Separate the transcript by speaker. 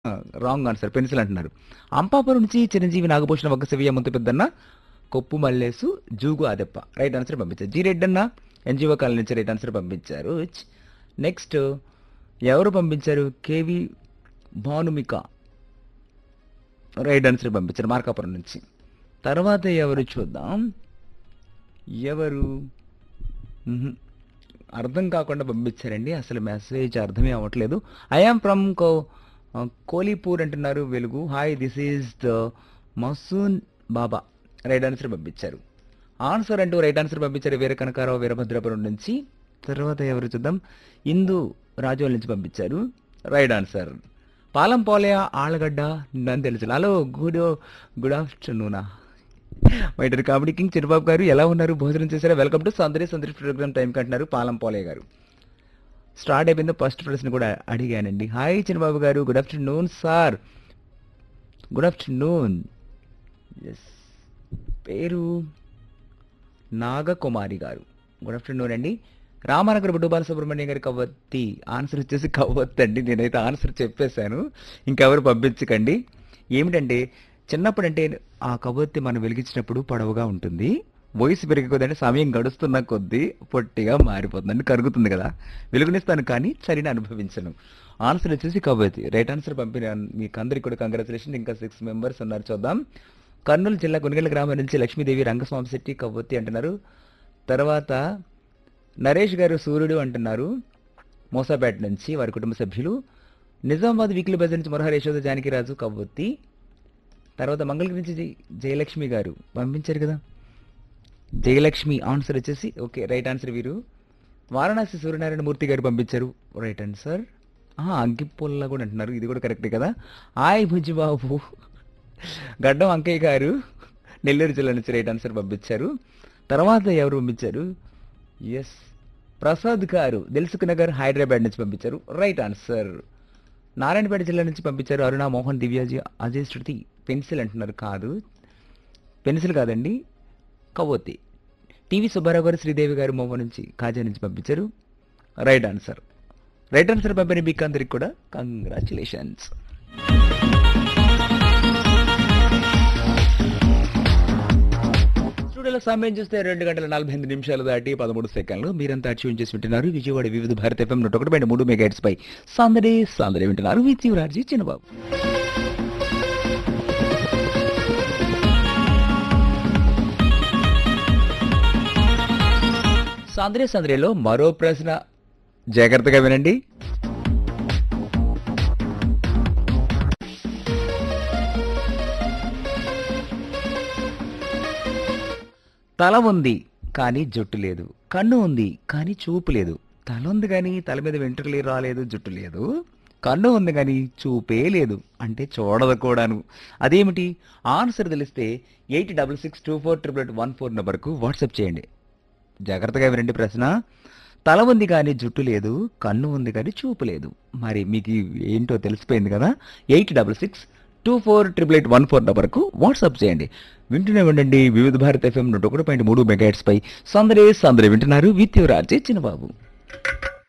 Speaker 1: Wrong answer pencil అంటున్నారు అంపాపురం నుంచి చిరంజీవి నాగభూషణ ఒక శివయ్య ముంత పెద్దన్న కొప్పు మల్లేసు జూగు ఆదెప్ప రైట్ ఆన్సర్ పంపించారు జీ రెడ్డి అన్న ఎన్జిఓ కాలనీ నుంచి రైట్ ఆన్సర్ పంపించారు నెక్స్ట్ ఎవరు పంపించారు కేవి భానుమిక రైట్ ఆన్సర్ పంపించారు మార్కాపురం నుంచి తర్వాత ఎవరు చూద్దాం ఎవరు మ్హూ. అర్థం కాకుండా పంపించారండి అసలు మెసేజ్ అర్థమే అవ్వట్లేదు ఐఆమ్ ఫ్రమ్ కో కోలీపూర్ అంటున్నారు Velugu hi this is the Masoon Baba right answer పంపించారు ఆన్సర్ అంటూ రైట్ ఆన్సర్ పంపించారు వీర కనకారావు వీరభద్రపురం నుంచి తర్వాత ఎవరు చూద్దాం ఇందు రాజోల్ నుంచి పంపించారు రైట్ ఆన్సర్ పాలం పోలయ ఆళ్ళగడ్డ నన్ను తెలుసు హలో గుడ్ గుడ్ ఆఫ్టర్నూనా my dear comedy king Chirubabu garu ఎలా ఉన్నారు భోజనం చేశారా వెల్కమ్ టు సందరి సందరి ప్రోగ్రామ్ టైంకి అంటున్నారు పాలం పోలే గారు స్టార్ట్ అయిపోయింది ఫస్ట్ ప్రశ్న కూడా అడిగానండి hi Chinnababu garu good afternoon sir good afternoon yes పేరు నాగకుమారి గారు గుడ్ ఆఫ్టర్నూన్ అండి రామానగర్ బుడ్డు బాలసుబ్రహ్మణ్యం గారి కవ్వత్తి ఆన్సర్ వచ్చేసి కవ్వత్తి అండి నేనైతే ఆన్సర్ చెప్పేశాను ఇంకెవరు పంపించకండి ఏమిటంటే చిన్నప్పుడు అంటే ఆ కవ్వొత్తి మనం వెలిగించినప్పుడు పొడవుగా ఉంటుంది వయసు పెరిగిపోదంటే సమయం గడుస్తున్న కొద్దీ పొట్టిగా మారిపోతుంది అంటే కరుగుతుంది కదా వెలుగునిస్తాను కానీ చలిని అనుభవించను ఆన్సర్ వచ్చేసి కవ్వొత్తి రైట్ ఆన్సర్ పంపిన మీకు అందరికి కూడా కంగ్రాచులేషన్ ఇంకా సిక్స్ మెంబర్స్ ఉన్నారు చూద్దాం కర్నూలు జిల్లా కొనుగోలు గ్రామం నుంచి లక్ష్మీదేవి రంగస్వామి శెట్టి కవ్వొత్తి అంటున్నారు తర్వాత నరేష్ గారు సూర్యుడు అంటున్నారు మోసాపేట నుంచి వారి కుటుంబ సభ్యులు నిజామాబాద్ వీక్లీ బజార్ నుంచి మురహర యశోద జానకిరాజు కవ్వొత్తి తర్వాత మంగళగిరి నుంచి జయ- జయలక్ష్మి గారు పంపించారు కదా జయలక్ష్మి ఆన్సర్ వచ్చేసి ఓకే రైట్ ఆన్సర్ వీరు వారణాసి సూర్యనారాయణ మూర్తి గారు పంపించారు రైట్ ఆన్సర్ అగ్గిపుల్ల కూడా అంటున్నారు ఇది కూడా కరెక్టే కదా ఆయ్ బుజ్జిబాబు గడ్డం అంకయ్య గారు నెల్లూరు జిల్లా నుంచి రైట్ ఆన్సర్ పంపించారు తర్వాత ఎవరు పంపించారు ఎస్ ప్రసాద్ గారు దిల్సుఖ్ నగర్ హైదరాబాద్ నుంచి పంపించారు రైట్ ఆన్సర్ నారాయణపేట జిల్లా నుంచి పంపించారు అరుణ మోహన్ దివ్యాజీ అజయ్ శృతి పెన్సిల్ అంటున్నారు కాదు పెన్సిల్ కాదండి కవ్వొత్తి టీవీ సుబ్బారావు గారు శ్రీదేవి గారు మొమ్మ నుంచి కాజా నుంచి పంపించారు రైట్ ఆన్సర్ రైట్ ఆన్సర్ పంపిన మీకు అందరికి కూడా కంగ్రాచులేషన్స్ స్టూడియోలో సమయం చూస్తే రెండు గంటల నలభై ఎనిమిది నిమిషాలు దాటి పదమూడు సెకండ్లు మీరంతా ట్యూన్ చేసి వింటున్నారు విజయవాడ వివిధ భారత ఎఫ్ఎం నూట ఒకటి పాయింట్ మూడు మెగా పై సందడే సందడే వింటున్నారు విత్ యువరాజీ చిన్నబాబు సందడే సందడిలో మరో ప్రశ్న జాగ్రత్తగా వినండి తల ఉంది కానీ జుట్టు లేదు కన్ను ఉంది కానీ చూపు లేదు తల ఉంది కానీ తల మీద వెంట్రుకలు రాలేదు జుట్టు లేదు కన్ను ఉంది కానీ చూపే లేదు అంటే చూడదు కూడాను అదేమిటి ఆన్సర్ తెలిస్తే eight double six two four triple eight one four నెంబర్కు వాట్సాప్ చేయండి జాగ్రత్తగా వినండి ప్రశ్న తల ఉంది కానీ జుట్టు లేదు కన్ను ఉంది కానీ చూపు లేదు మరి మీకు ఏంటో తెలిసిపోయింది కదా eight double six two four triple eight one four నెంబర్కు వాట్సాప్ చేయండి వింటూనే ఉండండి వివిధ భారత ఎఫ్ఎం నూట ఒకటి పాయింట్ మూడు మెగాట్స్ పై సందరే సందరే వింటున్నారు విత్ యువరాజే చిన్నబాబు